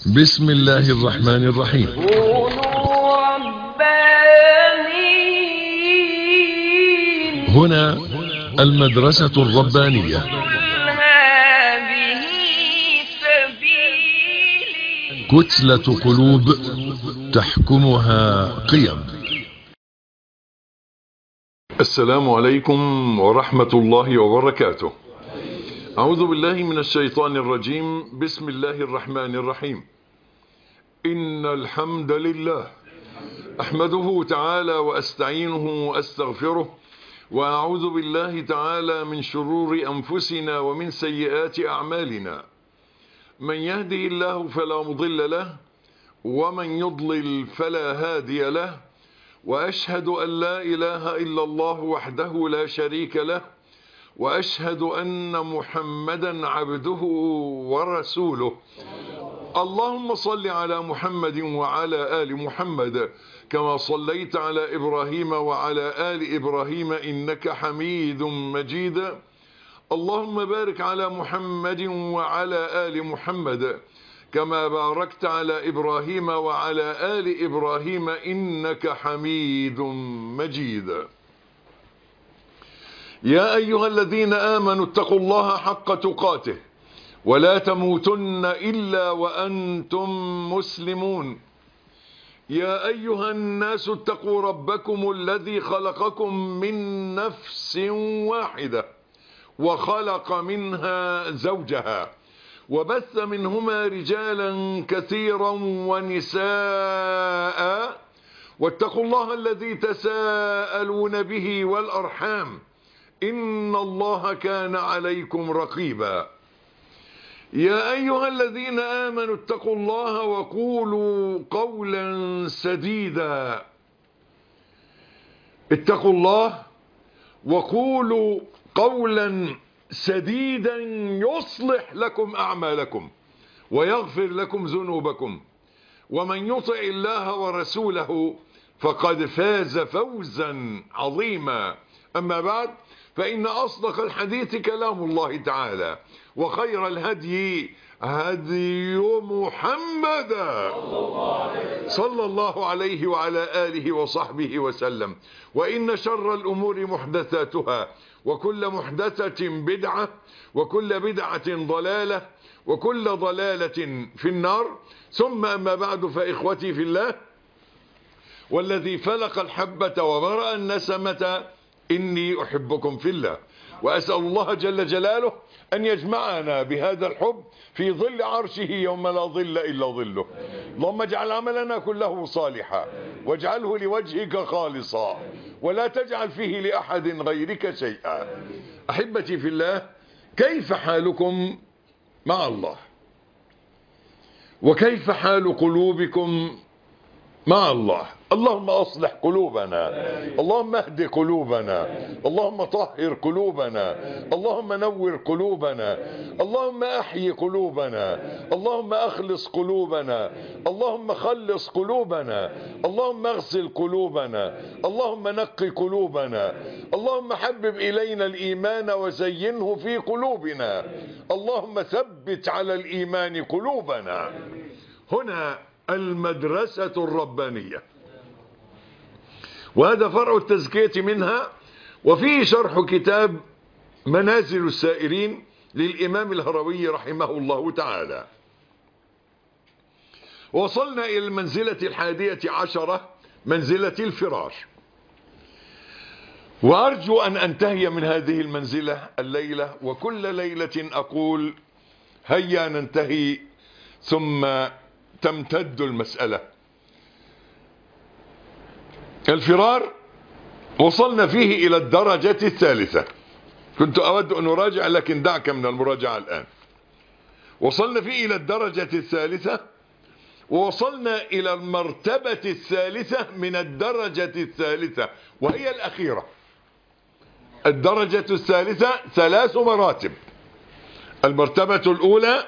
بسم الله الرحمن الرحيم كونوا ربانيين هنا المدرسة الربانية قل هذه سبيلي كتلة قلوب تحكمها قيم السلام عليكم ورحمة الله وبركاته أعوذ بالله من الشيطان الرجيم بسم الله الرحمن الرحيم إن الحمد لله أحمده تعالى وأستعينه وأستغفره وأعوذ بالله تعالى من شرور أنفسنا ومن سيئات أعمالنا من يهدي الله فلا مضل له ومن يضلل فلا هادي له وأشهد أن لا إله إلا الله وحده لا شريك له وأشهد أن محمدا عبده ورسوله اللهم صل على محمد وعلى آل محمد كما صليت على إبراهيم وعلى آل إبراهيم إنك حميد مجيد اللهم بارك على محمد وعلى آل محمد كما باركت على إبراهيم وعلى آل إبراهيم إنك حميد مجيد يا أيها الذين آمنوا اتقوا الله حق تقاته ولا تموتن إلا وأنتم مسلمون يا أيها الناس اتقوا ربكم الذي خلقكم من نفس واحدة وخلق منها زوجها وبث منهما رجالا كثيرا ونساء واتقوا الله الذي تساءلون به والأرحام إن الله كان عليكم رقيبا يا أيها الذين آمنوا اتقوا الله وقولوا قولا سديدا اتقوا الله وقولوا قولا سديدا يصلح لكم أعمالكم ويغفر لكم ذنوبكم ومن يطع الله ورسوله فقد فاز فوزا عظيما أما بعد فإن أصدق الحديث كلام الله تعالى وخير الهدي هدي محمد صلى الله عليه وعلى آله وصحبه وسلم وإن شر الأمور محدثاتها وكل محدثة بدعة وكل بدعة ضلالة وكل ضلالة في النار ثم أما بعد فإخوتي في الله والذي فلق الحبة وبرأ النسمة إني أحبكم في الله وأسأل الله جل جلاله أن يجمعنا بهذا الحب في ظل عرشه يوم لا ظل إلا ظله اللهم اجعل عملنا كله صالحا واجعله لوجهك خالصا ولا تجعل فيه لأحد غيرك شيئا أحبتي في الله كيف حالكم مع الله وكيف حال قلوبكم مع الله اللهم أصلح قلوبنا اللهم اهد قلوبنا اللهم طهر قلوبنا اللهم نور قلوبنا اللهم أحيي قلوبنا اللهم أخلص قلوبنا اللهم خلص قلوبنا اللهم اغسل قلوبنا اللهم نقي قلوبنا اللهم حبب إلينا الإيمان وزينه في قلوبنا اللهم ثبت على الإيمان قلوبنا هنا المدرسة الربانية وهذا فرع التزكية منها وفيه شرح كتاب منازل السائرين للإمام الهروي رحمه الله تعالى وصلنا إلى المنزلة الحادية عشرة منزلة الفرار وأرجو أن أنتهي من هذه المنزلة الليلة وكل ليلة أقول هيا ننتهي ثم تمتد المسألة الفرار وصلنا فيه إلى الدرجة الثالثة كنت أود أن أراجع لكن دعك من المراجعة الآن وصلنا فيه إلى الدرجة الثالثة ووصلنا إلى المرتبة الثالثة من الدرجة الثالثة وهي الأخيرة الدرجة الثالثة ثلاث مراتب المرتبة الأولى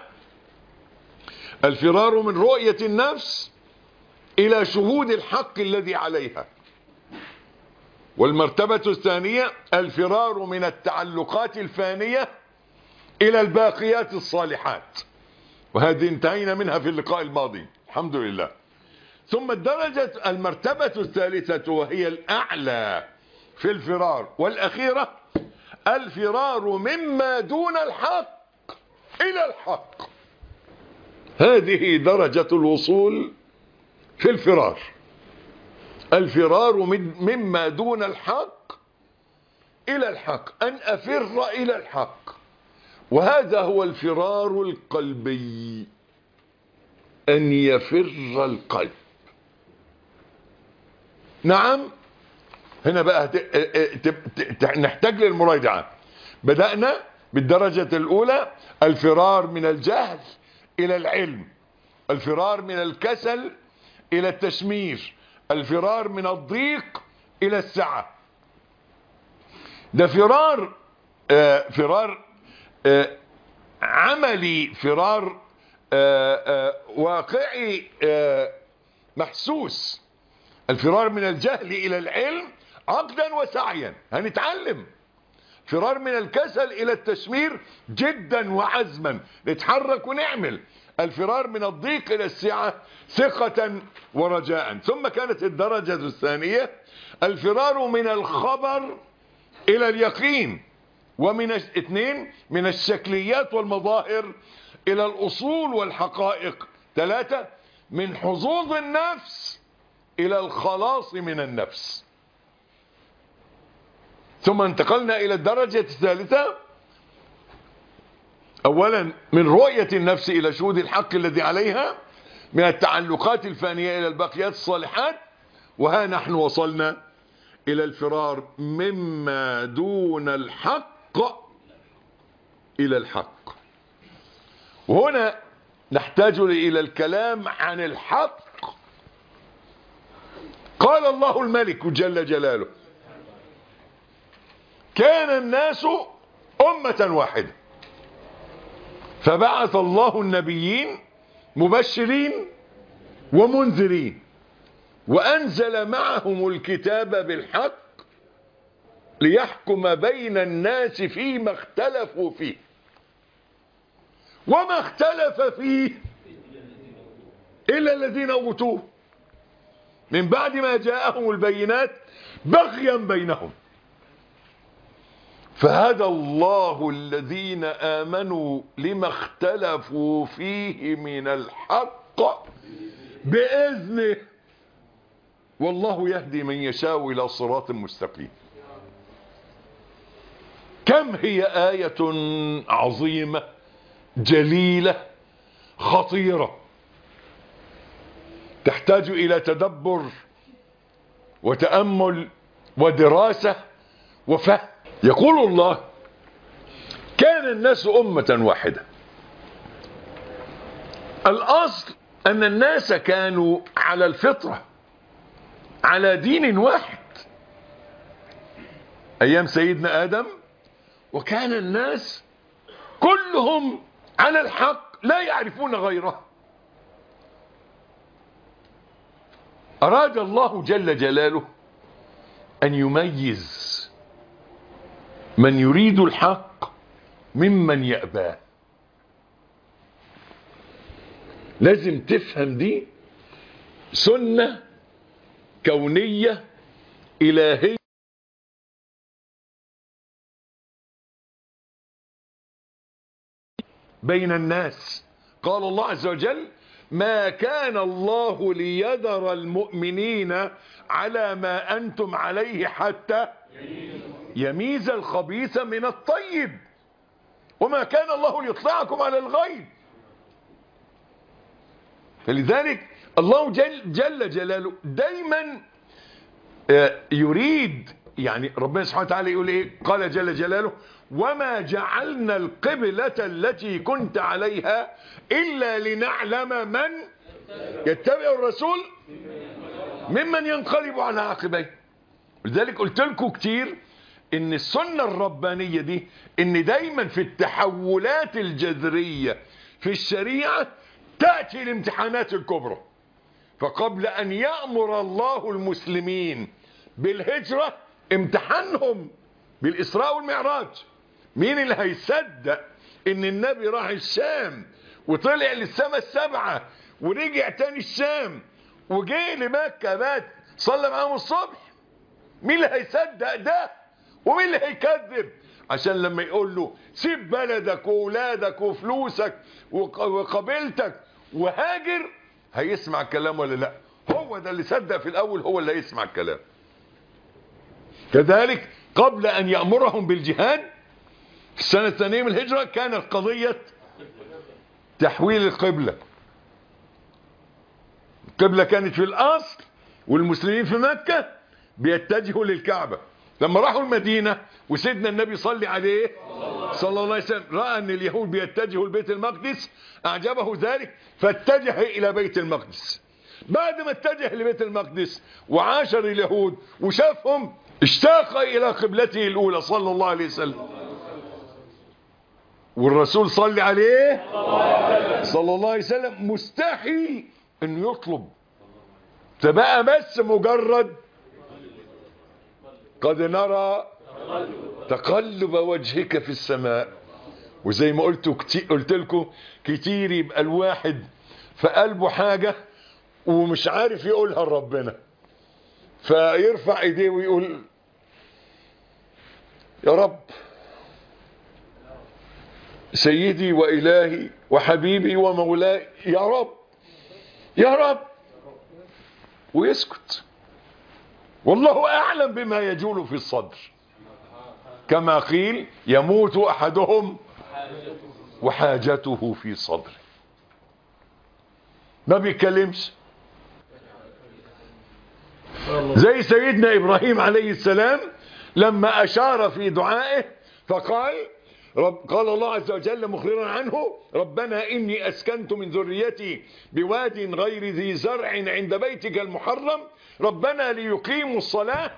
الفرار من رؤية النفس إلى شهود الحق الذي عليها والمرتبة الثانية الفرار من التعلقات الفانية إلى الباقيات الصالحات وهذه انتهينا منها في اللقاء الماضي الحمد لله ثم الدرجة المرتبة الثالثة وهي الأعلى في الفرار والأخيرة الفرار مما دون الحق إلى الحق هذه درجة الوصول في الفرار الفرار من مما دون الحق إلى الحق أن أفر إلى الحق وهذا هو الفرار القلبي أن يفر القلب نعم هنا بقى هت... ت... ت... ت... نحتاج للمراجعة بدأنا بالدرجة الأولى الفرار من الجهل إلى العلم الفرار من الكسل إلى التشمير الفرار من الضيق إلى السعة ده فرار آه فرار آه عملي فرار آه آه واقعي آه محسوس الفرار من الجهل إلى العلم عقدا وسعيا هنتعلم فرار من الكسل إلى التشمير جدا وعزما نتحرك ونعمل الفرار من الضيق إلى السعة ثقة ورجاء ثم كانت الدرجة الثانية الفرار من الخبر إلى اليقين ومن اثنين من الشكليات والمظاهر إلى الأصول والحقائق ثلاثة من حظوظ النفس إلى الخلاص من النفس ثم انتقلنا إلى الدرجة الثالثة أولا من رؤية النفس إلى شهود الحق الذي عليها من التعلقات الفانية إلى الباقيات الصالحات وها نحن وصلنا إلى الفرار مما دون الحق إلى الحق وهنا نحتاج إلى الكلام عن الحق قال الله الملك جل جلاله كان الناس أمة واحدة فبعث الله النبيين مبشرين ومنذرين وأنزل معهم الكتاب بالحق ليحكم بين الناس فيما اختلفوا فيه وما اختلف فيه إلا الذين أوتوه من بعد ما جاءهم البينات بغيا بينهم فهدى الله الذين آمنوا لما اختلفوا فيه من الحق بإذنه والله يهدي من يشاء إلى صراط مستقيم كم هي آية عظيمة جليلة خطيرة تحتاج إلى تدبر وتأمل ودراسة وفهم يقول الله كان الناس أمة واحدة الأصل أن الناس كانوا على الفطرة على دين واحد أيام سيدنا آدم وكان الناس كلهم على الحق لا يعرفون غيره أراد الله جل جلاله أن يميز من يريد الحق ممن يأباه لازم تفهم دي سنة كونية إلهية بين الناس قال الله عز وجل ما كان الله ليذر المؤمنين على ما أنتم عليه حتى يميز الخبيث من الطيب وما كان الله ليطلعكم على الغيب فلذلك الله جل, جل جلاله دايما يريد يعني ربنا سبحانه وتعالى يقول ايه قال جل جلاله وما جعلنا القبلة التي كنت عليها إلا لنعلم من يتبع الرسول ممن ينقلب على عقبيه لذلك قلت لكم كتير ان السنة الربانية دي ان دايما في التحولات الجذرية في الشريعة تأتي الامتحانات الكبرى فقبل ان يأمر الله المسلمين بالهجرة امتحانهم بالإسراء والمعراج مين اللي هيصدق ان النبي راح الشام وطلع للسماء السبعة ورجع تاني الشام وجه لمكة مات صلى معاهم الصبح مين اللي هيصدق ده ومين اللي هيكذب عشان لما يقول له سيب بلدك وولادك وفلوسك وق- وقبيلتك وهاجر هيسمع الكلام ولا لا هو ده اللي صدق في الاول هو اللي هيسمع الكلام كذلك قبل ان يأمرهم بالجهاد في السنة الثانية من الهجرة كانت قضية تحويل القبلة القبلة كانت في الأصل والمسلمين في مكة بيتجهوا للكعبة لما راحوا المدينة وسيدنا النبي صلي عليه صلى الله عليه وسلم رأى أن اليهود بيتجهوا لبيت المقدس أعجبه ذلك فاتجه إلى بيت المقدس بعد ما اتجه لبيت المقدس وعاشر اليهود وشافهم اشتاق إلى قبلته الأولى صلى الله عليه وسلم والرسول صلي عليه صلى الله عليه وسلم مستحي انه يطلب فبقى بس مجرد قد نرى تقلب وجهك في السماء وزي ما قلت كتير قلت لكم كتير يبقى الواحد في قلبه حاجة ومش عارف يقولها لربنا فيرفع ايديه ويقول يا رب سيدي وإلهي وحبيبي ومولاي يا رب يا رب ويسكت والله أعلم بما يجول في الصدر كما قيل يموت أحدهم وحاجته في صدره ما بيتكلمش زي سيدنا إبراهيم عليه السلام لما أشار في دعائه فقال رب قال الله عز وجل مخبرا عنه ربنا إني أسكنت من ذريتي بواد غير ذي زرع عند بيتك المحرم ربنا ليقيموا الصلاة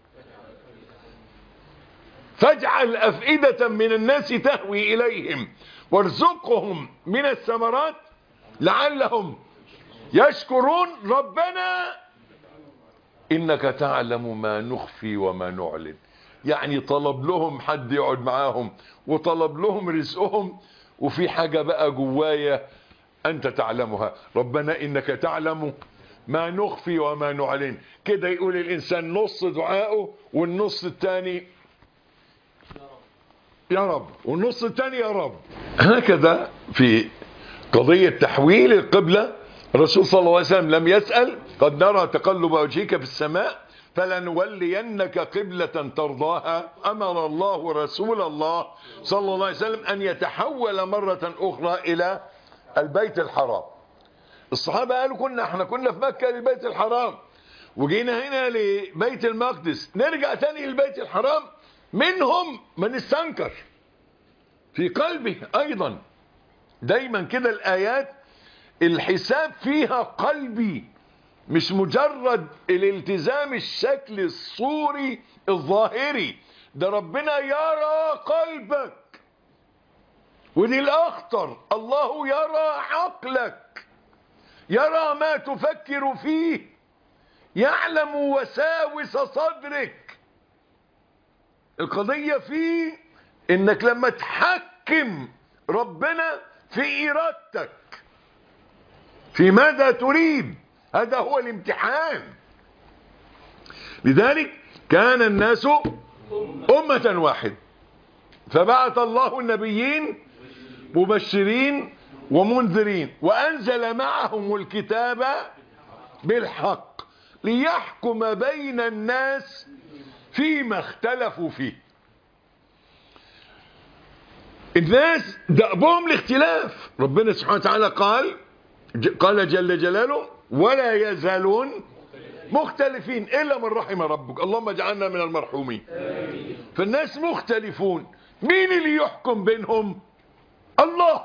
فاجعل أفئدة من الناس تهوي إليهم وارزقهم من الثمرات لعلهم يشكرون ربنا إنك تعلم ما نخفي وما نعلن يعني طلب لهم حد يقعد معاهم وطلب لهم رزقهم وفي حاجة بقى جوايا أنت تعلمها ربنا إنك تعلم ما نخفي وما نعلن كده يقول الإنسان نص دعائه والنص الثاني يا رب والنص الثاني يا رب هكذا في قضية تحويل القبلة الرسول صلى الله عليه وسلم لم يسأل قد نرى تقلب وجهك في السماء فلنولينك قبلة ترضاها أمر الله رسول الله صلى الله عليه وسلم أن يتحول مرة أخرى إلى البيت الحرام الصحابة قالوا كنا احنا كنا في مكة للبيت الحرام وجينا هنا لبيت المقدس نرجع تاني للبيت الحرام منهم من استنكر في قلبه أيضا دايما كده الآيات الحساب فيها قلبي مش مجرد الالتزام الشكل الصوري الظاهري ده ربنا يرى قلبك ودي الاخطر الله يرى عقلك يرى ما تفكر فيه يعلم وساوس صدرك القضية في انك لما تحكم ربنا في ارادتك في ماذا تريد هذا هو الامتحان لذلك كان الناس أمة واحد فبعث الله النبيين مبشرين ومنذرين وأنزل معهم الكتاب بالحق ليحكم بين الناس فيما اختلفوا فيه الناس دأبهم الاختلاف ربنا سبحانه وتعالى قال قال جل جلاله ولا يزالون مختلفين إلا من رحم ربك اللهم اجعلنا من المرحومين فالناس مختلفون مين اللي يحكم بينهم الله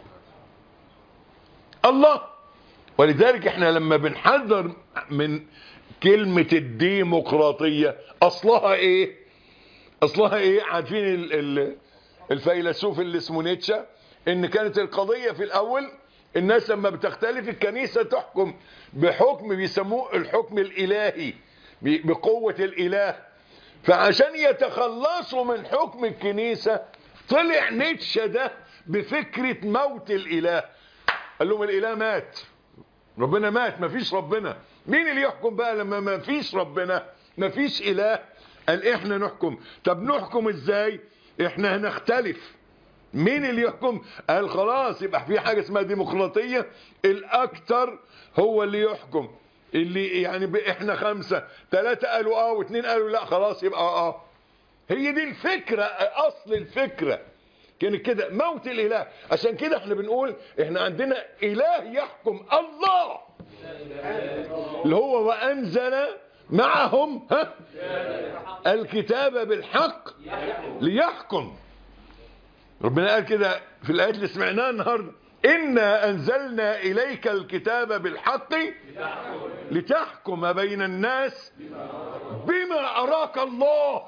الله ولذلك احنا لما بنحذر من كلمة الديمقراطية اصلها ايه اصلها ايه عارفين ال- ال- الفيلسوف اللي اسمه نيتشه ان كانت القضية في الاول الناس لما بتختلف الكنيسة تحكم بحكم بيسموه الحكم الالهي ب- بقوة الاله فعشان يتخلصوا من حكم الكنيسة طلع نيتشه ده بفكرة موت الاله قال لهم الاله مات ربنا مات مفيش ربنا مين اللي يحكم بقى لما مفيش ربنا مفيش اله قال احنا نحكم طب نحكم ازاي احنا هنختلف مين اللي يحكم قال خلاص يبقى في حاجة اسمها ديمقراطية الاكتر هو اللي يحكم اللي يعني ب- احنا خمسة ثلاثة قالوا اه واثنين قالوا لا خلاص يبقى اه هي دي الفكرة اصل الفكرة كانت كده موت الاله عشان كده احنا بنقول احنا عندنا اله يحكم الله اللي هو وانزل معهم ها الكتاب بالحق ليحكم ربنا قال كده في الايات اللي سمعناها النهارده انا انزلنا اليك الكتاب بالحق لتحكم بين الناس بما اراك الله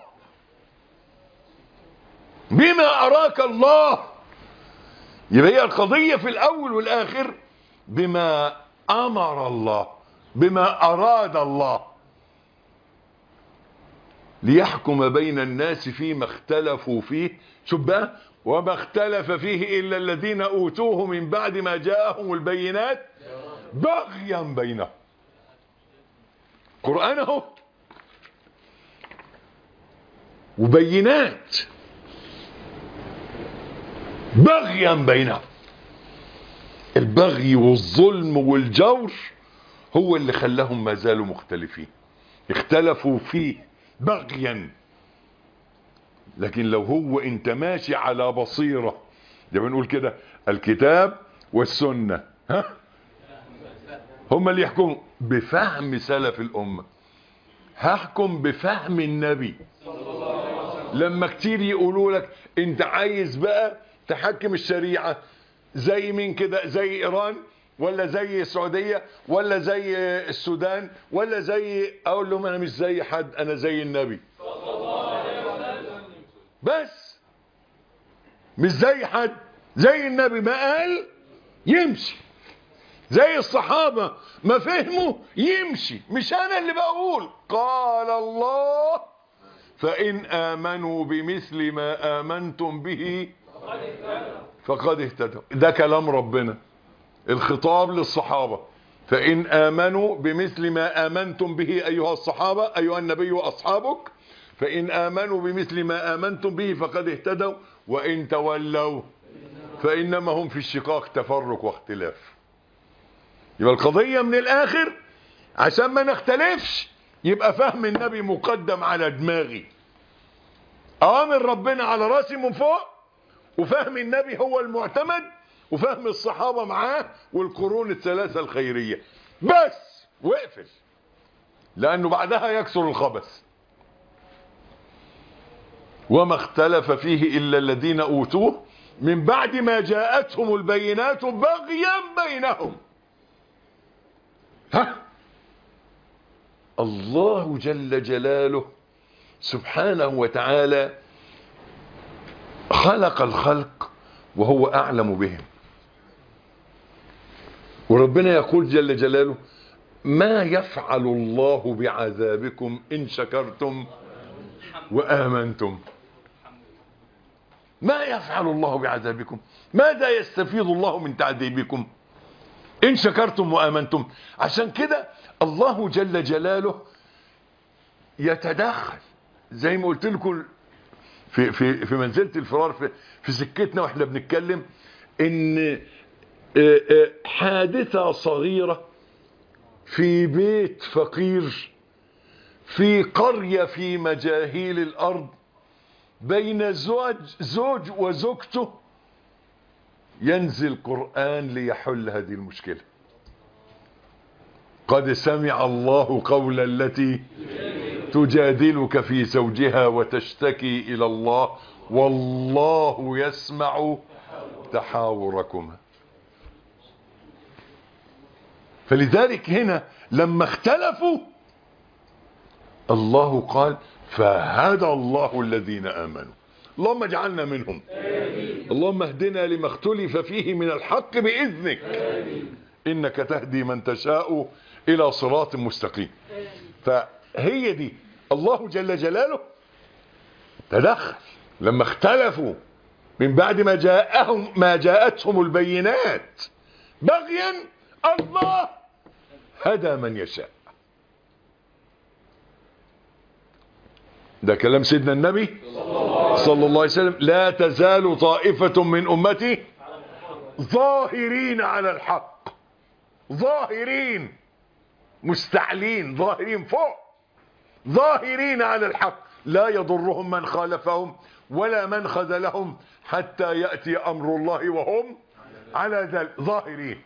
بما اراك الله يبقى هي القضيه في الاول والاخر بما امر الله بما اراد الله ليحكم بين الناس فيما اختلفوا فيه شوف بقى وما اختلف فيه الا الذين اوتوه من بعد ما جاءهم البينات بغيا بينهم قران اهو وبينات بغيا بينهم البغي والظلم والجور هو اللي خلاهم ما زالوا مختلفين اختلفوا فيه بغيا لكن لو هو انت ماشي على بصيرة زي ما بنقول كده الكتاب والسنة ها هم اللي يحكموا بفهم سلف الأمة هحكم بفهم النبي لما كتير يقولوا لك انت عايز بقى تحكم الشريعة زي مين كده زي ايران ولا زي السعودية ولا زي السودان ولا زي اقول لهم انا مش زي حد انا زي النبي بس مش زي حد زي النبي ما قال يمشي زي الصحابة ما فهموا يمشي مش انا اللي بقول قال الله فإن آمنوا بمثل ما آمنتم به فقد اهتدوا ده كلام ربنا الخطاب للصحابة فإن آمنوا بمثل ما آمنتم به أيها الصحابة أيها النبي وأصحابك فإن آمنوا بمثل ما آمنتم به فقد اهتدوا وإن تولوا فإنما هم في الشقاق تفرق واختلاف يبقى القضية من الآخر عشان ما نختلفش يبقى فهم النبي مقدم على دماغي أوامر ربنا على راسي من فوق وفهم النبي هو المعتمد وفهم الصحابة معاه والقرون الثلاثة الخيرية بس واقفل لأنه بعدها يكسر الخبث وما اختلف فيه إلا الذين أوتوه من بعد ما جاءتهم البينات بغيا بينهم ها الله جل جلاله سبحانه وتعالى خلق الخلق وهو أعلم بهم وربنا يقول جل جلاله ما يفعل الله بعذابكم إن شكرتم وآمنتم ما يفعل الله بعذابكم ماذا يستفيد الله من تعذيبكم إن شكرتم وآمنتم عشان كده الله جل جلاله يتدخل زي ما قلت لكم في في في منزله الفرار في في سكتنا واحنا بنتكلم ان آه، آه، حادثه صغيره في بيت فقير في قريه في مجاهيل الارض بين زوج زوج وزوجته ينزل قرآن ليحل هذه المشكلة قد سمع الله قول التي تجادلك في زوجها وتشتكي إلى الله والله يسمع تحاوركما فلذلك هنا لما اختلفوا الله قال فهدى الله الذين آمنوا اللهم اجعلنا منهم اللهم اهدنا لما اختلف فيه من الحق بإذنك إنك تهدي من تشاء إلى صراط مستقيم فهي دي الله جل جلاله تدخل لما اختلفوا من بعد ما جاءهم ما جاءتهم البينات بغيا الله هدى من يشاء ده كلام سيدنا النبي صلى الله عليه وسلم لا تزال طائفة من أمتي ظاهرين على الحق ظاهرين مستعلين ظاهرين فوق ظاهرين على الحق لا يضرهم من خالفهم ولا من خذلهم حتى يأتي أمر الله وهم على ذلك ظاهرين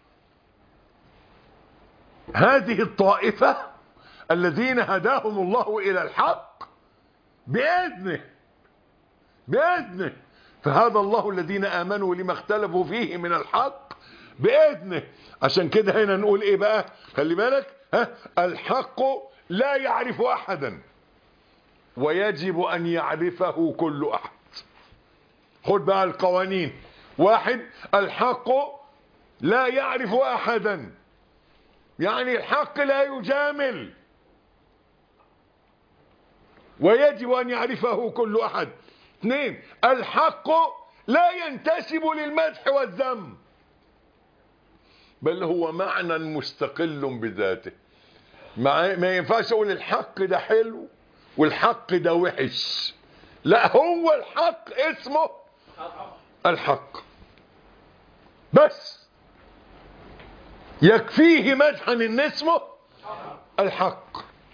هذه الطائفة الذين هداهم الله إلى الحق بإذنه بإذنه فهذا الله الذين آمنوا لما اختلفوا فيه من الحق بإذنه عشان كده هنا نقول إيه بقى خلي بالك ها الحق لا يعرف أحدا ويجب أن يعرفه كل أحد خد بقى القوانين واحد الحق لا يعرف أحدا يعني الحق لا يجامل ويجب أن يعرفه كل أحد اثنين الحق لا ينتسب للمدح والذم بل هو معنى مستقل بذاته ما ما ينفعش اقول الحق ده حلو والحق ده وحش لا هو الحق اسمه الحق بس يكفيه مدحا ان اسمه الحق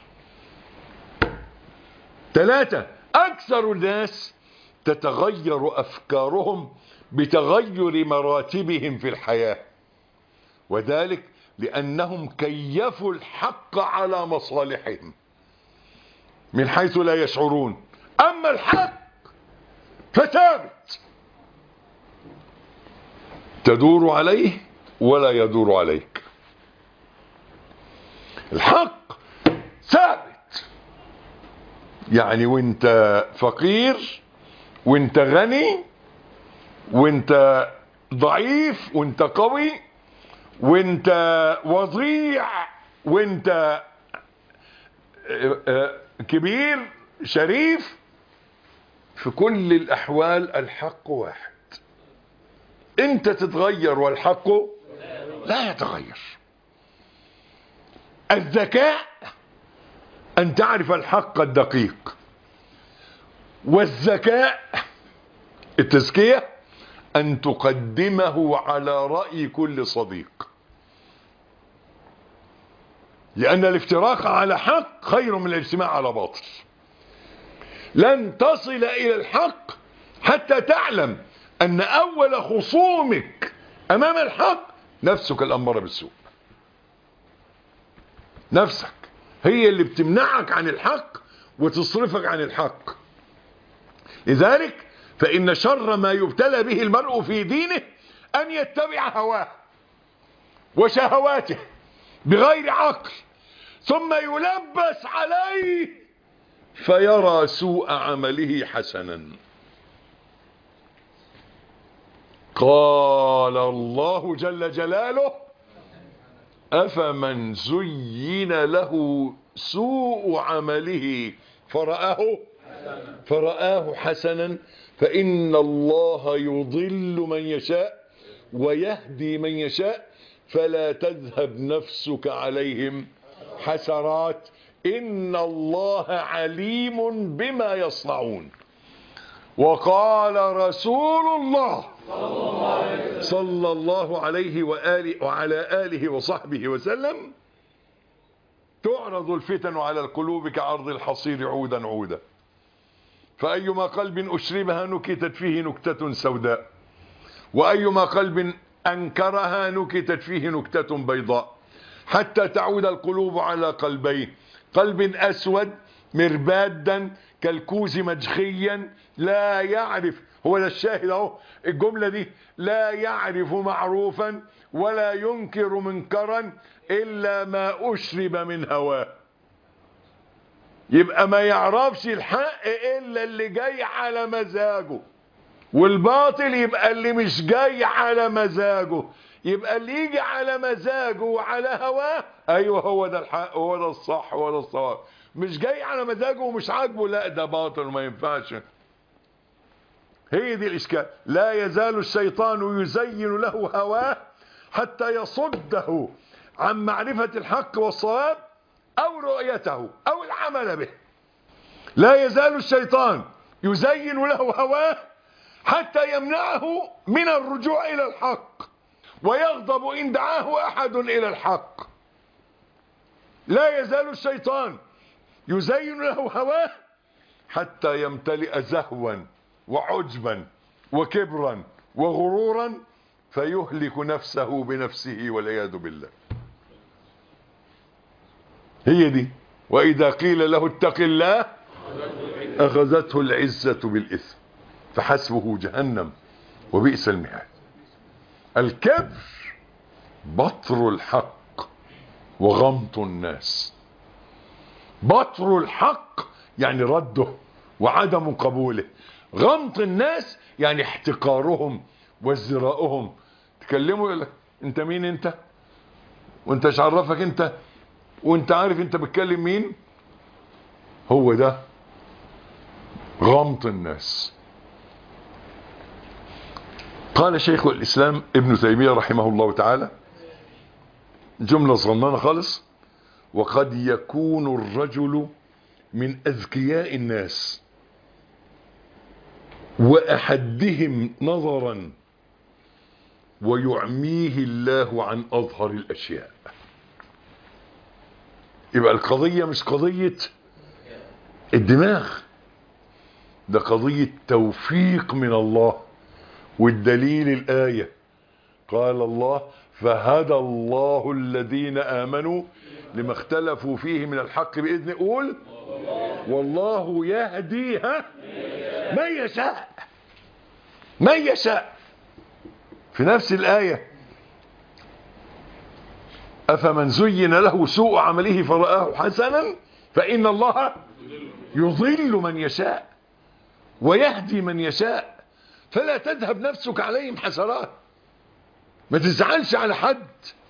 ثلاثة أكثر الناس تتغير أفكارهم بتغير مراتبهم في الحياة وذلك لأنهم كيفوا الحق على مصالحهم من حيث لا يشعرون أما الحق فثابت تدور عليه ولا يدور عليك الحق ثابت يعني وانت فقير وانت غني وانت ضعيف وانت قوي وانت وضيع وانت كبير شريف في كل الاحوال الحق واحد انت تتغير والحق لا يتغير الذكاء ان تعرف الحق الدقيق والذكاء التزكية ان تقدمه على رأي كل صديق لان الافتراق على حق خير من الاجتماع على باطل لن تصل الى الحق حتى تعلم ان اول خصومك امام الحق نفسك الاماره بالسوء نفسك هي اللي بتمنعك عن الحق وتصرفك عن الحق لذلك فان شر ما يبتلى به المرء في دينه ان يتبع هواه وشهواته بغير عقل ثم يلبس عليه فيرى سوء عمله حسنا قال الله جل جلاله أفمن زين له سوء عمله فرآه فرآه حسنا فإن الله يضل من يشاء ويهدي من يشاء فلا تذهب نفسك عليهم حسرات إن الله عليم بما يصنعون وقال رسول الله صلى الله عليه وآله وعلى آله وصحبه وسلم تعرض الفتن على القلوب كعرض الحصير عودا عودا فأيما قلب أشربها نكتت فيه نكتة سوداء وأيما قلب أنكرها نكتت فيه نكتة بيضاء حتى تعود القلوب على قلبين قلب أسود مربادا كالكوز مجخيا لا يعرف هو ده الشاهد اهو الجملة دي لا يعرف معروفا ولا ينكر منكرا إلا ما أشرب من هواه يبقى ما يعرفش الحق إلا اللي جاي على مزاجه والباطل يبقى اللي مش جاي على مزاجه يبقى اللي يجي على مزاجه وعلى هواه ايوه هو ده الحق هو ده الصح هو ده الصواب مش جاي على مزاجه ومش عاجبه لا ده باطل وما ينفعش هي دي الاشكال لا يزال الشيطان يزين له هواه حتى يصده عن معرفة الحق والصواب أو رؤيته أو العمل به لا يزال الشيطان يزين له هواه حتى يمنعه من الرجوع إلى الحق ويغضب إن دعاه أحد إلى الحق لا يزال الشيطان يزين له هواه حتى يمتلئ زهوا وعجبا وكبرا وغرورا فيهلك نفسه بنفسه والعياذ بالله هي دي وإذا قيل له اتق الله أخذته العزة بالإثم فحسبه جهنم وبئس المهاد الكبر بطر الحق وغمط الناس بطر الحق يعني رده وعدم قبوله غمط الناس يعني احتقارهم وازدراءهم تكلموا يقول لك انت مين انت وانت ايش عرفك انت وانت عارف انت بتكلم مين هو ده غمط الناس قال شيخ الإسلام ابن تيمية رحمه الله تعالى جملة صغننة خالص وقد يكون الرجل من أذكياء الناس وأحدهم نظرا ويعميه الله عن أظهر الأشياء يبقى القضية مش قضية الدماغ ده قضية توفيق من الله والدليل الآية قال الله فهدى الله الذين آمنوا لما اختلفوا فيه من الحق بإذن قول والله يهديها من يشاء من يشاء في نفس الآية أفمن زين له سوء عمله فرآه حسنا فإن الله يضل من يشاء ويهدي من يشاء فلا تذهب نفسك عليهم حسرات ما تزعلش على حد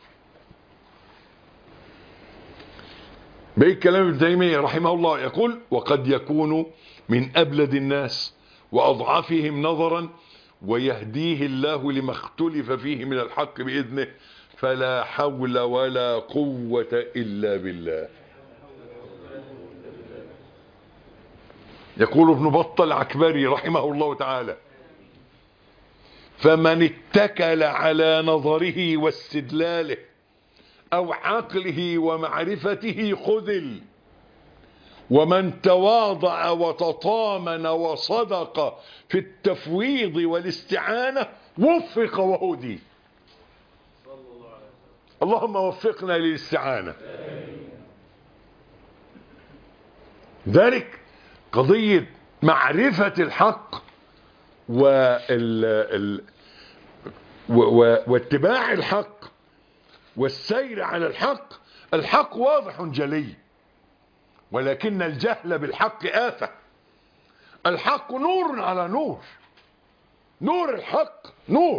بقيت كلام ابن تيمية رحمه الله يقول وقد يكون من أبلد الناس وأضعفهم نظرا ويهديه الله لما اختلف فيه من الحق بإذنه فلا حول ولا قوة إلا بالله يقول ابن بطة العكبري رحمه الله تعالى فمن اتكل على نظره واستدلاله او عقله ومعرفته خذل ومن تواضع وتطامن وصدق في التفويض والاستعانة وفق وهدي اللهم وفقنا للاستعانة ذلك قضية معرفة الحق وال ال و و واتباع الحق والسير على الحق الحق واضح جلي ولكن الجهل بالحق آفة الحق نور على نور نور الحق نور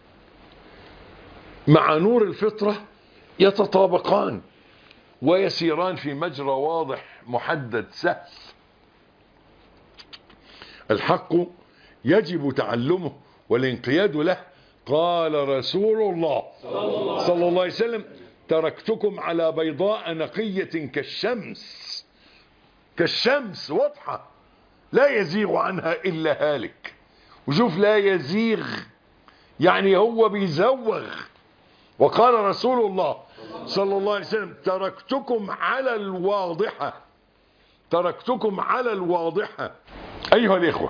مع نور الفطرة يتطابقان ويسيران في مجرى واضح محدد سهل الحق يجب تعلمه والانقياد له قال رسول الله صلى الله عليه وسلم تركتكم على بيضاء نقية كالشمس كالشمس واضحة لا يزيغ عنها إلا هالك وشوف لا يزيغ يعني هو بيزوغ وقال رسول الله صلى الله عليه وسلم تركتكم على الواضحة تركتكم على الواضحة أيها الإخوة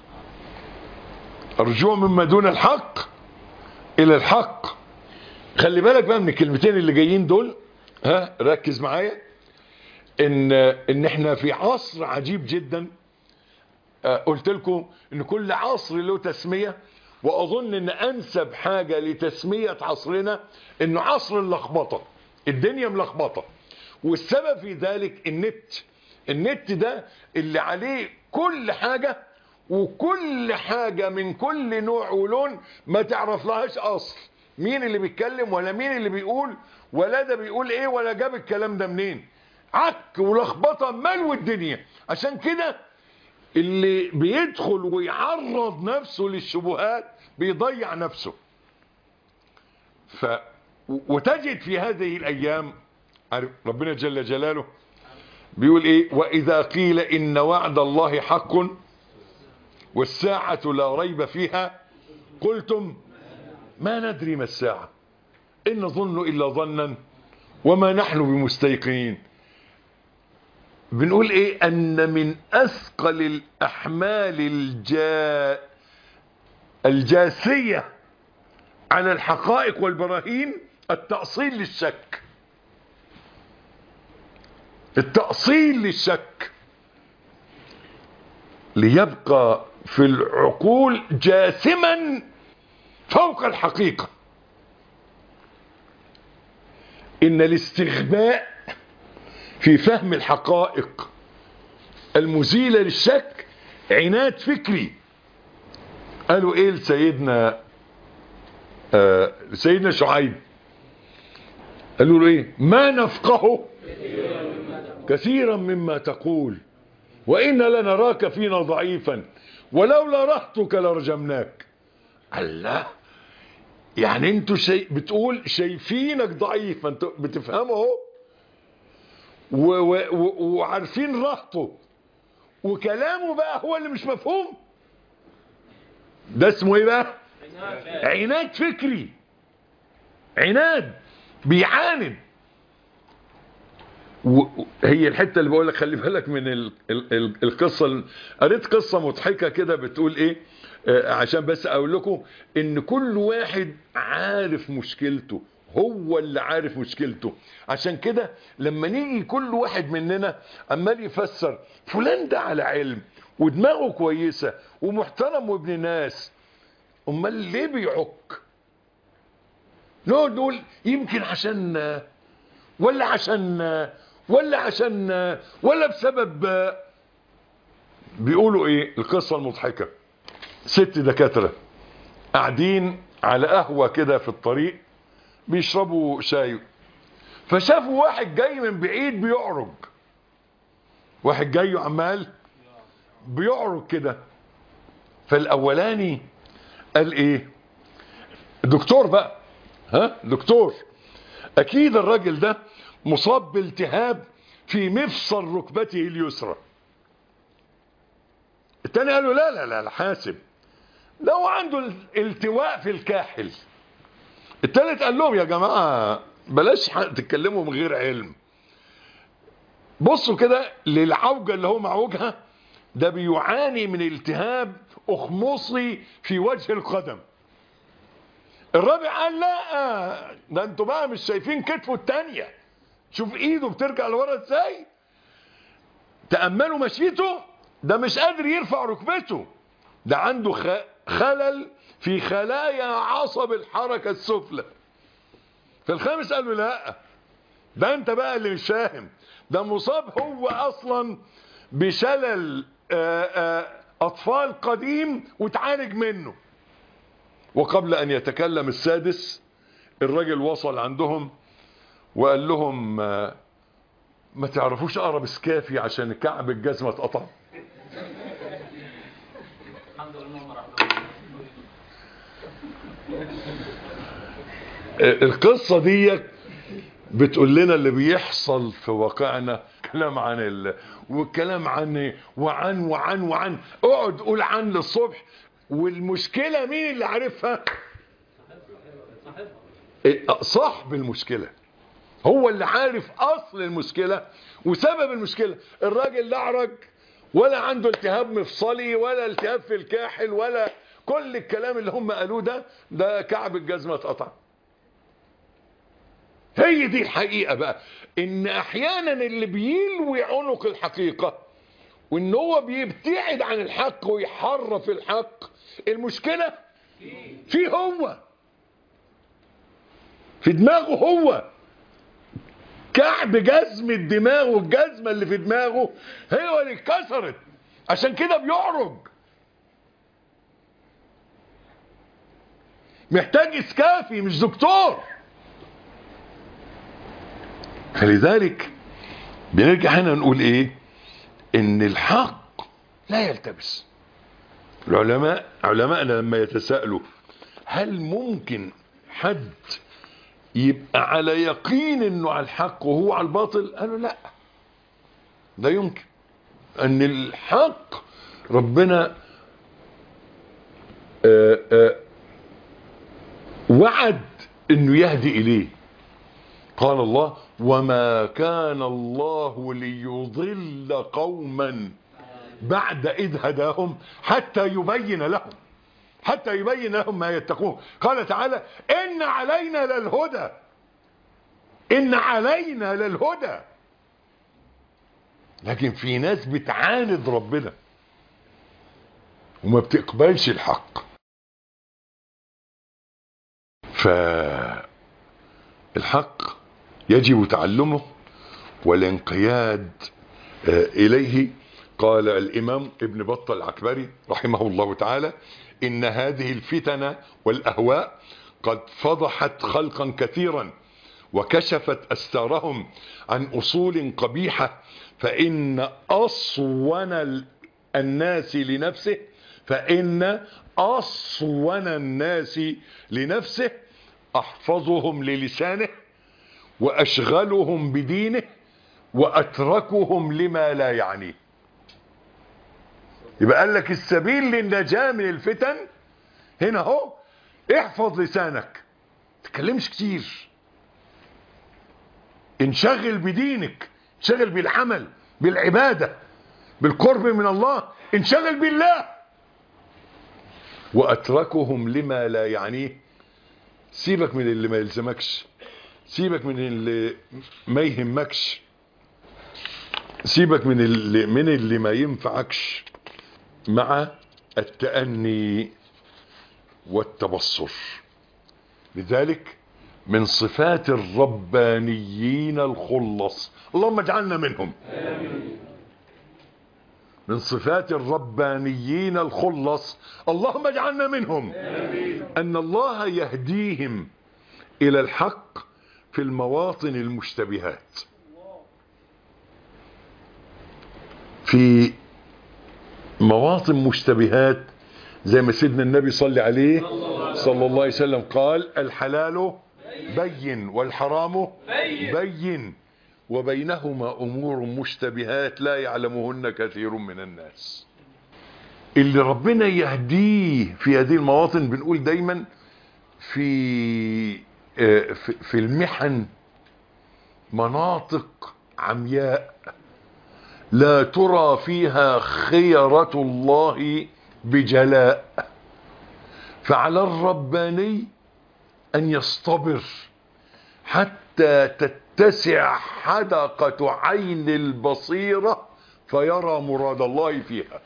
الرجوع مما دون الحق إلى الحق خلي بالك بقى من الكلمتين اللي جايين دول ها ركز معايا ان ان احنا في عصر عجيب جدا آه، قلت لكم ان كل عصر له تسمية واظن ان انسب حاجة لتسمية عصرنا انه عصر اللخبطة الدنيا ملخبطة والسبب في ذلك النت النت ده اللي عليه كل حاجة وكل حاجة من كل نوع ولون ما تعرف لهاش اصل مين اللي بيتكلم ولا مين اللي بيقول ولا ده بيقول ايه ولا جاب الكلام ده منين عك ولخبطه ملو الدنيا عشان كده اللي بيدخل ويعرض نفسه للشبهات بيضيع نفسه وتجد في هذه الأيام عارف ربنا جل جلاله بيقول إيه وإذا قيل إن وعد الله حق والساعة لا ريب فيها قلتم ما ندري ما الساعة إن نظن إلا ظنا وما نحن بمستيقنين بنقول إيه أن من أثقل الأحمال الجا الجاسية على الحقائق والبراهين التأصيل للشك التأصيل للشك ليبقى في العقول جاسما فوق الحقيقة إن الاستغباء في فهم الحقائق المزيلة للشك عناد فكري قالوا ايه لسيدنا آه سيدنا شعيب قالوا له ايه ما نفقه كثيرا مما تقول وإن لنراك فينا ضعيفا ولولا رهتك لرجمناك الله يعني انتوا شي بتقول شايفينك ضعيف انتوا بتفهموا اهو و- و- و- وعارفين رهطه وكلامه بقى هو اللي مش مفهوم ده اسمه ايه بقى عناد فكري عناد بيعاند وهي الحته اللي بقول لك خلي بالك من ال ال ال القصه ال- قريت قصه مضحكه كده بتقول ايه آه، عشان بس اقول لكم ان كل واحد عارف مشكلته هو اللي عارف مشكلته عشان كده لما نيجي كل واحد مننا عمال يفسر فلان ده على علم ودماغه كويسه ومحترم وابن ناس امال ليه بيعك نقعد نقول يمكن عشان آه، ولا عشان ولا عشان ولا بسبب بيقولوا ايه القصة المضحكة ست دكاترة قاعدين على قهوة كده في الطريق بيشربوا شاي فشافوا واحد جاي من بعيد بيعرج واحد جاي عمال بيعرج كده فالاولاني قال ايه دكتور بقى ها دكتور اكيد الراجل ده مصاب بالتهاب في مفصل ركبته اليسرى التاني قال له لا لا لا لا حاسب ده هو عنده التواء في الكاحل التالت قال لهم يا جماعة بلاش ح- تتكلموا من غير علم بصوا كده للعوجة اللي هو معوجها ده بيعاني من التهاب اخمصي في وجه القدم الرابع قال لا ده انتوا بقى مش شايفين كتفه التانية شوف ايده بترجع لورا ازاي تأملوا مشيته ده مش قادر يرفع ركبته ده عنده خ- خلل في خلايا عصب الحركة السفلى فالخامس قال له لا ده انت بقى اللي مش فاهم ده مصاب هو اصلا بشلل آه، آه، اطفال قديم وتعالج منه وقبل ان يتكلم السادس الراجل وصل عندهم وقال لهم آه، ما تعرفوش اقرب سكافي عشان كعب الجزمه اتقطع آه، القصه دي بتقول لنا اللي بيحصل في واقعنا كلام عن ال... والكلام عن وعن وعن وعن اقعد قول عن للصبح والمشكله مين اللي عارفها إيه، صاحب المشكله هو اللي عارف اصل المشكله وسبب المشكله الراجل لا اعرج ولا عنده التهاب مفصلي ولا التهاب في الكاحل ولا كل الكلام اللي هم قالوه ده ده كعب الجزمه اتقطع هي دي الحقيقه بقى ان احيانا اللي بيلوي عنق الحقيقه وان هو بيبتعد عن الحق ويحرف الحق المشكله فيه هو في دماغه هو كعب جزم الدماغ والجزمة اللي في دماغه هي اللي اتكسرت عشان كده بيعرج محتاج اسكافي مش دكتور فلذلك بنرجع هنا نقول ايه ان الحق لا يلتبس العلماء علماءنا لما يتساءلوا هل ممكن حد يبقى على يقين انه على الحق وهو على الباطل قالوا لا لا يمكن ان الحق ربنا آآ آآ وعد انه يهدي اليه قال الله وما كان الله ليضل قوما بعد اذ هداهم حتى يبين لهم حتى يبين لهم ما يتقون قال تعالى ان علينا للهدى ان علينا للهدى لكن في ناس بتعاند ربنا وما بتقبلش الحق فالحق يجب تعلمه والانقياد إليه قال الإمام ابن بطة العكبري رحمه الله تعالى إن هذه الفتن والأهواء قد فضحت خلقا كثيرا وكشفت أستارهم عن أصول قبيحة فإن أصون الناس لنفسه فإن أصون الناس لنفسه أحفظهم للسانه وأشغلهم بدينه وأتركهم لما لا يعنيه يبقى قال لك السبيل للنجاة من الفتن هنا هو احفظ لسانك تكلمش كتير انشغل بدينك انشغل بالعمل بالعبادة بالقرب من الله انشغل بالله وأتركهم لما لا يعنيه سيبك من اللي ما يلزمكش سيبك من اللي ما يهمكش سيبك من اللي من اللي ما ينفعكش مع التأني والتبصر لذلك من صفات الربانيين الخلص اللهم اجعلنا منهم من صفات الربانيين الخلص اللهم اجعلنا منهم أن الله يهديهم إلى الحق في المواطن المشتبهات في مواطن مشتبهات زي ما سيدنا النبي صلى عليه صلى الله عليه وسلم قال الحلال بين والحرام بين وبينهما أمور مشتبهات لا يعلمهن كثير من الناس اللي ربنا يهديه في هذه المواطن بنقول دايما في في المحن مناطق عمياء لا ترى فيها خيرة الله بجلاء فعلى الرباني أن يصطبر حتى تتسع حدقة عين البصيرة فيرى مراد الله فيها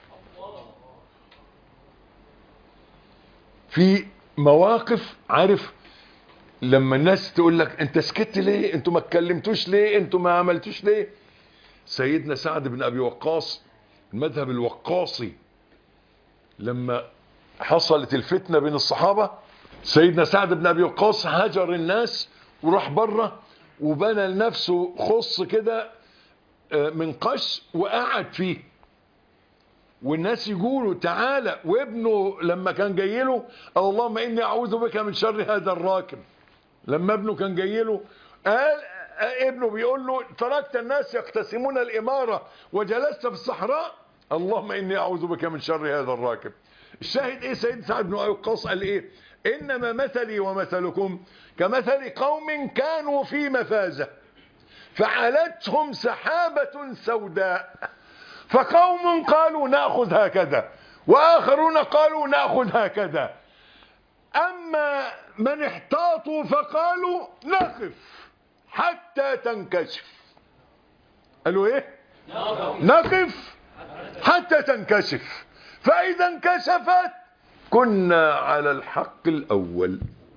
في مواقف عارف لما الناس تقول لك انت سكت ليه انتوا ما اتكلمتوش ليه انتوا ما عملتوش ليه سيدنا سعد بن ابي وقاص المذهب الوقاصي لما حصلت الفتنة بين الصحابة سيدنا سعد بن ابي وقاص هجر الناس وراح بره وبنى لنفسه خص كده من قش وقعد فيه والناس يقولوا تعالى وابنه لما كان جاي له اللهم اني اعوذ بك من شر هذا الراكب لما ابنه كان جاي له قال ابنه بيقول له تركت الناس يقتسمون الاماره وجلست في الصحراء اللهم اني اعوذ بك من شر هذا الراكب الشاهد ايه سيد سعد بن ابي وقاص قال ايه انما مثلي ومثلكم كمثل قوم كانوا في مفازه فعلتهم سحابه سوداء فقوم قالوا ناخذ هكذا واخرون قالوا ناخذ هكذا اما من احتاطوا فقالوا نقف حتى تنكشف قالوا ايه نقف حتى تنكشف فاذا انكشفت كنا على الحق الاول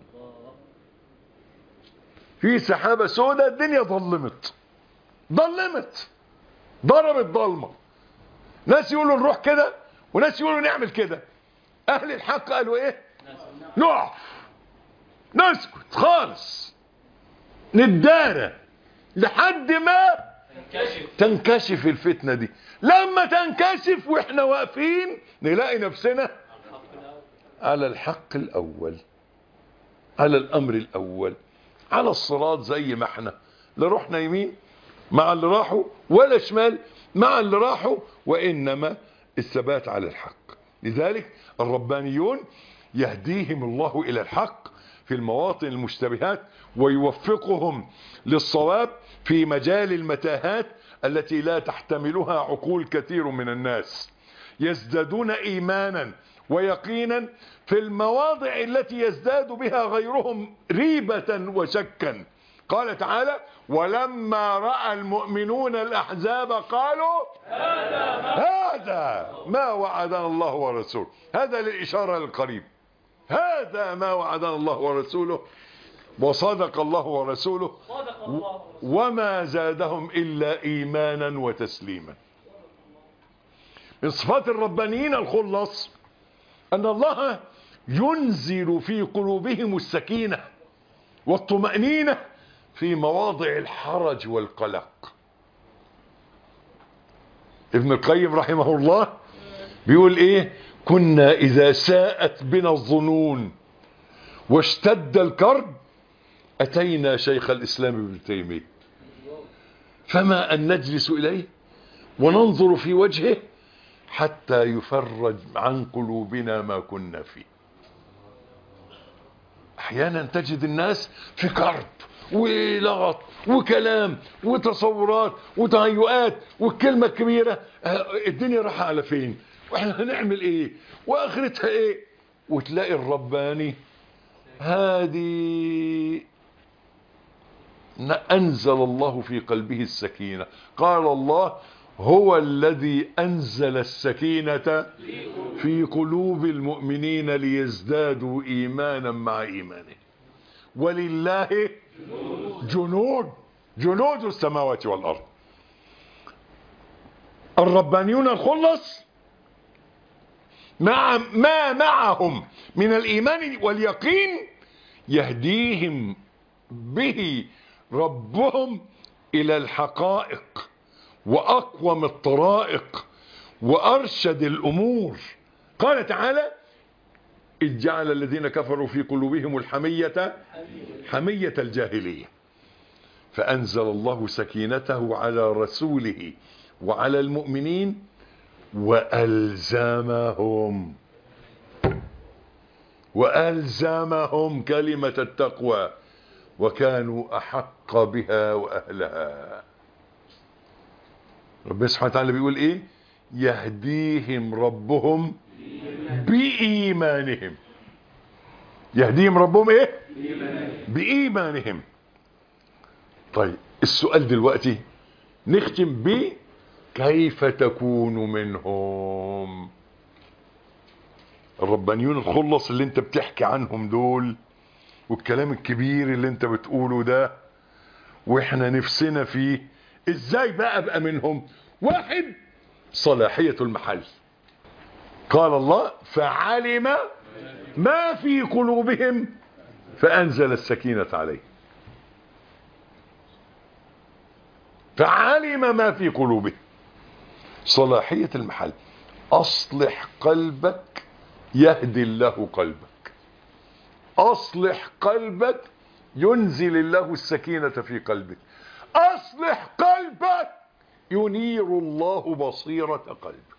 في سحابة سوداء الدنيا ظلمت ظلمت ضربت ضلمة ناس يقولوا نروح كده وناس يقولوا نعمل كده اهل الحق قالوا ايه نقف نسكت خالص ندارة لحد ما تنكشف تنكشف الفتنة دي لما تنكشف واحنا واقفين نلاقي نفسنا على الحق الاول على الامر الاول على الصراط زي ما احنا لا رحنا يمين مع اللي راحوا ولا شمال مع اللي راحوا وإنما الثبات على الحق لذلك الربانيون يهديهم الله إلى الحق في المواطن المشتبهات ويوفقهم للصواب في مجال المتاهات التي لا تحتملها عقول كثير من الناس يزدادون إيمانا ويقينا في المواضع التي يزداد بها غيرهم ريبة وشكا قال تعالى ولما رأى المؤمنون الأحزاب قالوا هذا ما وعدنا الله ورسوله هذا للإشارة للقريب هذا ما وعدنا الله ورسوله وصدق الله ورسوله وما زادهم إلا إيمانا وتسليما من صفات الربانيين الخلص أن الله ينزل في قلوبهم السكينة والطمأنينة في مواضع الحرج والقلق ابن القيم رحمه الله بيقول ايه كنا اذا ساءت بنا الظنون واشتد الكرب اتينا شيخ الاسلام ابن تيميه فما ان نجلس اليه وننظر في وجهه حتى يفرج عن قلوبنا ما كنا فيه احيانا تجد الناس في كرب ولغط وكلام وتصورات وتهيؤات والكلمة الكبيرة الدنيا راح على فين واحنا هنعمل ايه واخرتها ايه وتلاقي الرباني هذه انزل الله في قلبه السكينة قال الله هو الذي انزل السكينة في قلوب المؤمنين ليزدادوا ايمانا مع ايمانه ولله جنود جنود السماوات والأرض الربانيون الخلص مع ما معهم من الإيمان واليقين يهديهم به ربهم إلى الحقائق وأقوم الطرائق وأرشد الأمور قال تعالى إذ جعل الذين كفروا في قلوبهم الحمية حمية الجاهلية فأنزل الله سكينته على رسوله وعلى المؤمنين وألزمهم وألزمهم كلمة التقوى وكانوا أحق بها وأهلها ربنا سبحانه وتعالى بيقول إيه يهديهم ربهم بإيمانهم يهديهم ربهم ايه بإيمانهم طيب السؤال دلوقتي نختم ب كيف تكون منهم الربانيون الخلص اللي انت بتحكي عنهم دول والكلام الكبير اللي انت بتقوله ده واحنا نفسنا فيه ازاي بقى ابقى منهم واحد صلاحية المحل قال الله فعلم ما في قلوبهم فأنزل السكينة عليه فعلم ما في قلوبهم صلاحية المحل أصلح قلبك يهدي الله قلبك أصلح قلبك ينزل الله السكينة في قلبك أصلح قلبك ينير الله بصيرة قلبك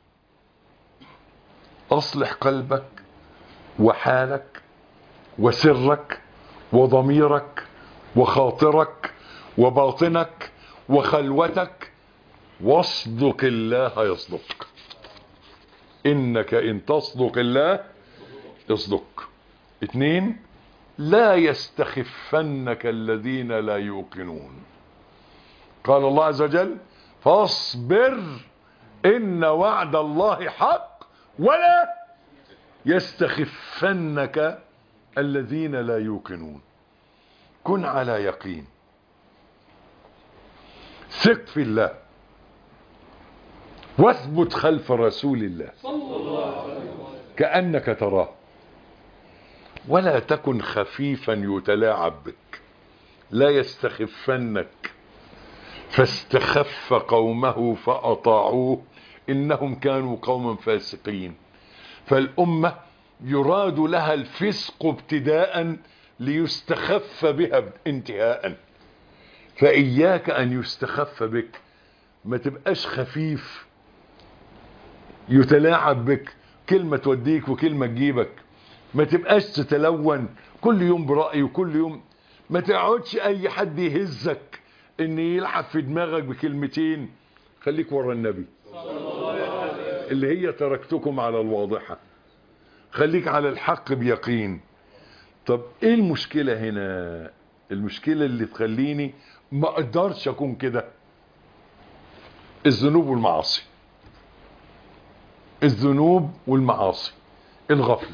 أصلح قلبك وحالك وسرك وضميرك وخاطرك وباطنك وخلوتك واصدق الله يصدق إنك إن تصدق الله يصدق اثنين لا يستخفنك الذين لا يوقنون قال الله عز وجل فاصبر إن وعد الله حق ولا يستخفنك الذين لا يوقنون كن على يقين ثق في الله واثبت خلف رسول الله كأنك تراه ولا تكن خفيفا يتلاعب بك لا يستخفنك فاستخف قومه فأطاعوه إنهم كانوا قوما فاسقين فالأمة يراد لها الفسق ابتداء ليستخف بها انتهاء فإياك أن يستخف بك ما تبقاش خفيف يتلاعب بك كلمة توديك وكلمة تجيبك ما تبقاش تتلون كل يوم برأي وكل يوم ما تقعدش اي حد يهزك ان يلعب في دماغك بكلمتين خليك ورا النبي اللي هي تركتكم على الواضحة خليك على الحق بيقين طب ايه المشكلة هنا المشكلة اللي تخليني ما اقدرش اكون كده الذنوب والمعاصي الذنوب والمعاصي الغفلة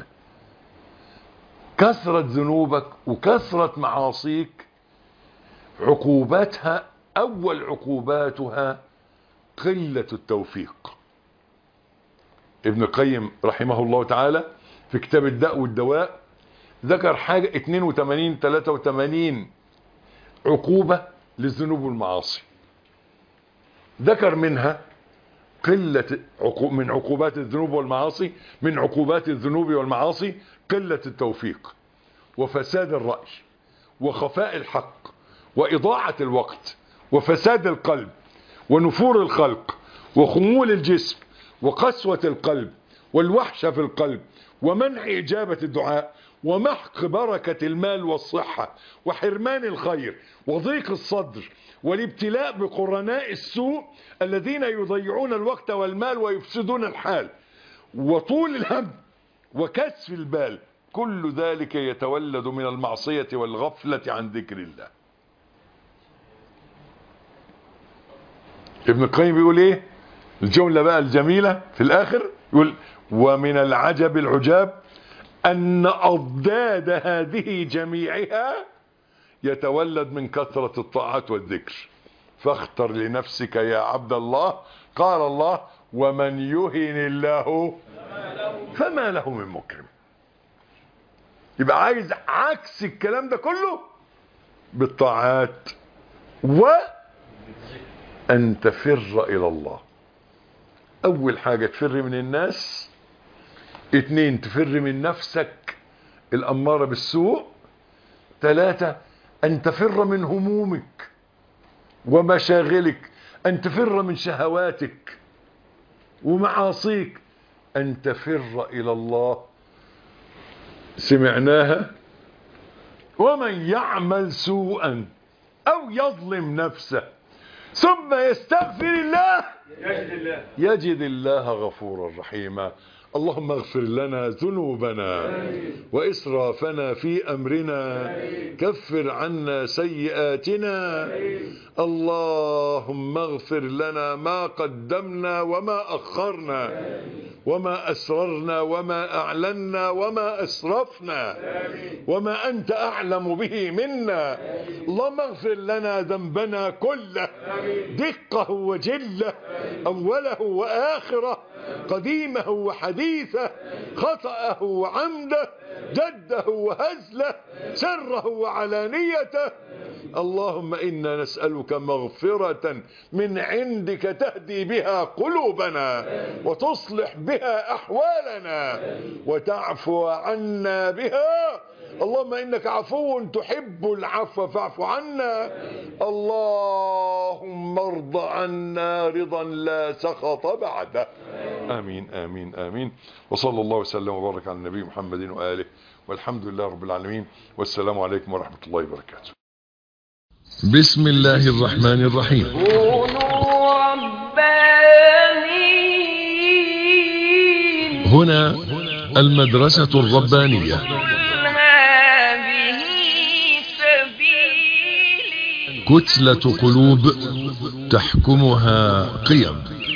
كثرة ذنوبك وكثرة معاصيك عقوباتها اول عقوباتها قلة التوفيق ابن القيم رحمه الله تعالى في كتاب الداء والدواء ذكر حاجة 82 83 عقوبة للذنوب والمعاصي ذكر منها قلة عقو من عقوبات الذنوب والمعاصي من عقوبات الذنوب والمعاصي قلة التوفيق وفساد الرأي وخفاء الحق وإضاعة الوقت وفساد القلب ونفور الخلق وخمول الجسم وقسوة القلب والوحشة في القلب ومنع إجابة الدعاء ومحق بركة المال والصحة وحرمان الخير وضيق الصدر والابتلاء بقرناء السوء الذين يضيعون الوقت والمال ويفسدون الحال وطول الهم وكسف البال كل ذلك يتولد من المعصية والغفلة عن ذكر الله ابن القيم بيقول ايه الجملة بقى الجميلة في الاخر يقول ومن العجب العجاب ان اضداد هذه جميعها يتولد من كثرة الطاعات والذكر فاختر لنفسك يا عبد الله قال الله ومن يهن الله فما له من مكرم يبقى عايز عكس الكلام ده كله بالطاعات وأن تفر إلى الله أول حاجة تفر من الناس اتنين تفر من نفسك الأمارة بالسوء ثلاثة أن تفر من همومك ومشاغلك أن تفر من شهواتك ومعاصيك أن تفر إلى الله سمعناها ومن يعمل سوءا أو يظلم نفسه ثم يستغفر الله يجد الله يجد الله غفورا رحيما اللهم اغفر لنا ذنوبنا وإسرافنا في أمرنا كفر عنا سيئاتنا اللهم اغفر لنا ما قدمنا وما أخرنا وما أسررنا وما أعلنا وما أسرفنا وما أنت أعلم به منا اللهم اغفر لنا ذنبنا كله دقه وجله أوله وآخره قديمه وحديثه خطأه وعمده جده وهزله سره وعلانيته اللهم إنا نسألك مغفرة من عندك تهدي بها قلوبنا وتصلح بها أحوالنا وتعفو عنا بها اللهم إنك عفو تحب العفو فاعف عنا اللهم ارض عنا رضا لا سخط بعده آمين آمين آمين وصلى الله وسلم وبارك على النبي محمد وآله والحمد لله رب العالمين والسلام عليكم ورحمة الله وبركاته بسم الله الرحمن الرحيم كونوا ربانيين هنا المدرسة الربانية قل هذه سبيلي كتلة قلوب تحكمها قيم